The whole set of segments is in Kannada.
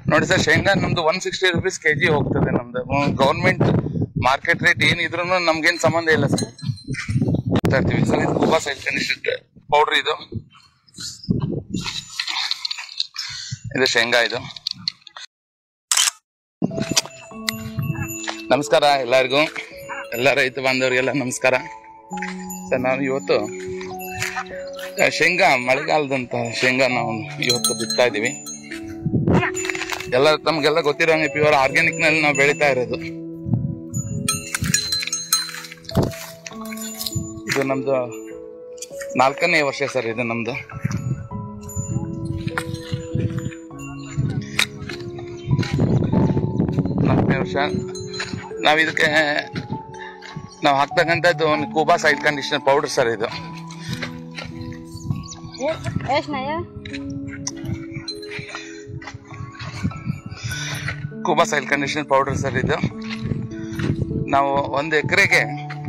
ನೋಡಿ ಸರ್ ಶೇಂಗಾ ನಮ್ದು one sixty rupees K G ಹೋಗ್ತದೆ ನಮ್ದು ಗೌರ್ಮೆಂಟ್ ಮಾರ್ಕೆಟ್ ರೇಟ್ ಏನಿದ್ರು ನಮ್ಗೇನ್ ಸಂಬಂಧ ಇಲ್ಲ ಸರ್ ಮಾಡ್ತಾ ಇರ್ತೀವಿ ಸರ್ ಇದು ಕುಬಾ ಸೈಡ್ ಕಂಡೀಷನ್ ಪೌಡರ್ ಇದು ಇದು ಶೇಂಗಾ ಇದು ನಮಸ್ಕಾರ ಎಲ್ಲರಿಗೂ ಎಲ್ಲ ರೈತ ಬಾಂಧವರಿಗೆಲ್ಲ ನಮಸ್ಕಾರ ಸರ್ ನಾವು ಇವತ್ತು ಆ, ಶೇಂಗಾ ಮಳೆಗಾಲದಂತ ಶೇಂಗಾ ನಾವು ಇವತ್ತು ಬಿತ್ತಾ ಇದೀವಿ ಎಲ್ಲ ತಮ್ಗೆಲ್ಲ ಗೊತ್ತಿರೋಂಗೆ ಪ್ಯೂರ್ ಆರ್ಗ್ಯಾನಿಕ್ ನಲ್ಲಿ ನಾವು ಬೆಳೀತಾ ಇರೋದು ಇದು ನಮ್ದು ನಾಲ್ಕನೇ ವರ್ಷ ಸರ್ ಇದು ನಮ್ದು ನಾಲ್ಕನೇ ವರ್ಷ ನಾವು ಇದಕ್ಕೆ ನಾವು ಹಾಕ್ತಕ್ಕಂಥದ್ದು ಒಂದು ಕೂಬಾ ಸೈಡ್ ಕಂಡೀಷನರ್ ಪೌಡರ್ ಸರ್ ಇದು ايش نايا؟ ಕೂಬಾ ಸೈಲ್ ಕಂಡೀಷನರ್ ಪೌಡರ್ ಸರ್ ಇದು ನಾವು ಒಂದು ಎಕರೆಗೆ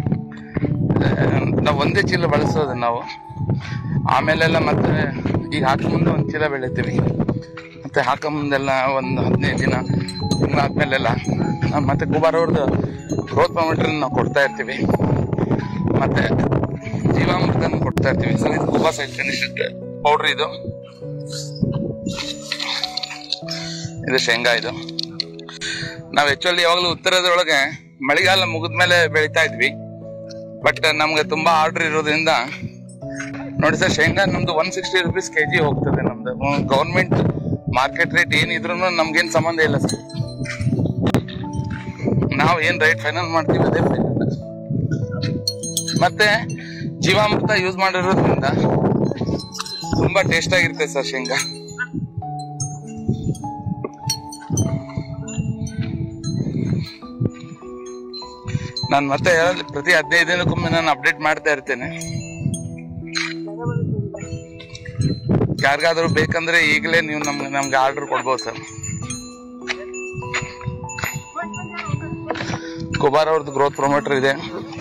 ನಾವು ಒಂದೇ ಚೀಲ ಬಳಸೋದು ನಾವು ಆಮೇಲೆಲ್ಲ ಮತ್ತೆ ಈಗ ಹಾಕೋ ಮುಂದೆ ಒಂದು ಚೀಲ ಬೆಳಿತೀವಿ ಮತ್ತೆ ಹಾಕೋ ಮುಂದೆಲ್ಲ ಒಂದು ಹದಿನೈದು ದಿನ ತಿಂಗಳಾದ್ಮೇಲೆಲ್ಲ ನಾವು ಮತ್ತೆ ಕುಬಾರ್ ಅವ್ರದ್ದು ಗ್ರೋತ್ ಪ್ರಮೋಟರ್ ನಾವು ಕೊಡ್ತಾ ಇರ್ತೀವಿ ಮತ್ತೆ ಜೀವಾಮೃತನ ಕೊಡ್ತಾ ಇರ್ತೀವಿ ಸರ್ ಇದು ಕುಬಾ ಸೈಲ್ ಕಂಡೀಷನರ್ ಪೌಡರ್ ಇದು ಇದು ಶೇಂಗಾ ಇದು ನಾವು ಆಕ್ಚುಲಿ ಯಾವಾಗಲೂ ಉತ್ತರದೊಳಗೆ ಮಳೆಗಾಲ ಮುಗಿದ್ಮೇಲೆ ಬೆಳಿತಾ ಇದ್ವಿ ಬಟ್ ನಮ್ಗೆ ತುಂಬಾ ಆರ್ಡರ್ ಇರೋದ್ರಿಂದ ನೋಡಿ ಸರ್ ಶೇಂಗಾ ನಮ್ದು one sixty rupees K G ಹೋಗ್ತದೆ ನಮ್ದು ಗೌರ್ಮೆಂಟ್ ಮಾರ್ಕೆಟ್ ರೇಟ್ ಏನಿದ್ರು ನಮ್ಗೇನ್ ಸಂಬಂಧ ಇಲ್ಲ ಸರ್ ನಾವು ಏನ್ ರೇಟ್ ಫೈನಲ್ ಮಾಡ್ತೀವಿ ಅದೇ ಫೈನಲ್ ಮತ್ತೆ ಜೀವಾಮೃತ ಯೂಸ್ ಮಾಡಿರೋದ್ರಿಂದ ತುಂಬಾ ಟೇಸ್ಟ್ ಆಗಿರುತ್ತೆ ಸರ್ ಶೇಂಗಾ ನಾನು ಮತ್ತೆ ಹೇಳೋದು ಪ್ರತಿ ಹದಿನೈದು ದಿನಕ್ಕೊಮ್ಮೆ ನಾನು ಅಪ್ಡೇಟ್ ಮಾಡ್ತಾ ಇರ್ತೇನೆ ಯಾರಿಗಾದ್ರೂ ಬೇಕಂದ್ರೆ ಈಗಲೇ ನೀವು ನಮ್ಗೆ ನಮ್ಗೆ ಆರ್ಡರ್ ಕೊಡ್ಬೋದು ಸರ್ ಕುಬಾರ್ ಅವ್ರದ್ದು ಗ್ರೋತ್ ಪ್ರಮೋಟರ್ ಇದೆ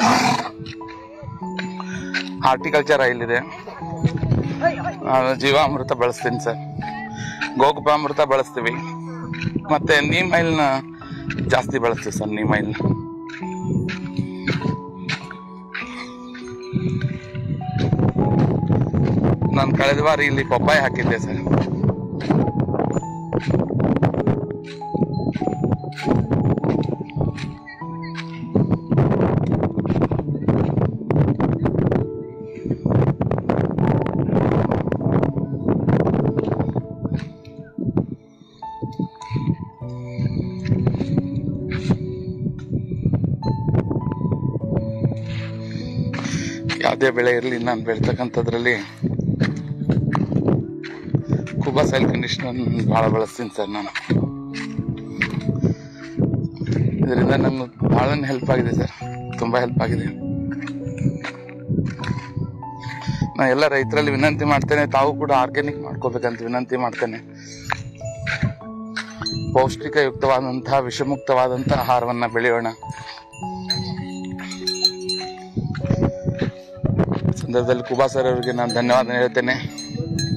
ಹಾರ್ಟಿಕಲ್ಚರ್ ಆಯಿಲ್ ಇದೆ ಆ, ಜೀವಾಮೃತ ಬಳಸ್ತೀನಿ ಸರ್ ಗೋಕುಪಾಮೃತ ಬಳಸ್ತೀವಿ ಮತ್ತೆ ನೀಮ್ ಆಯಿಲ್ನ ಜಾಸ್ತಿ ಬಳಸ್ತೀವಿ ಸರ್ ನೀಮ್ ಆಯಿಲ್ನ ನಾನು ಕಳೆದ ವಾರ ಇಲ್ಲಿ ಪಪ್ಪಾಯ ಹಾಕಿದ್ದೆ ಸರ್ ಯಾವುದೇ ಬೆಳೆ ಇರಲಿ ನಾನು ಬೆಳ್ತಕ್ಕಂಥದ್ರಲ್ಲಿ ಕುಬಾ ಸೈಲ್ ಕಂಡೀಷನರ್ ಭಾಳ ಬಳಸ್ತೀನಿ ಸರ್ ನಾನು ಇದರಿಂದ ನಂಗೆ ಭಾಳ ಹೆಲ್ಪ್ ಆಗಿದೆ ಸರ್ ತುಂಬ ಹೆಲ್ಪ್ ಆಗಿದೆ ನಾ ಎಲ್ಲ ರೈತರಲ್ಲಿ ವಿನಂತಿ ಮಾಡ್ತೇನೆ ತಾವು ಕೂಡ ಆರ್ಗ್ಯಾನಿಕ್ ಮಾಡ್ಕೋಬೇಕಂತ ವಿನಂತಿ ಮಾಡ್ತೇನೆ ಪೌಷ್ಟಿಕಯುಕ್ತವಾದಂತಹ ವಿಷಮುಕ್ತವಾದಂತಹ ಆಹಾರವನ್ನ ಬೆಳೆಯೋಣ ಸಂದರ್ಭದಲ್ಲಿ ಕುಬಾ ಸರ್ ಅವರಿಗೆ ನಾನು ಧನ್ಯವಾದ ಹೇಳ್ತೇನೆ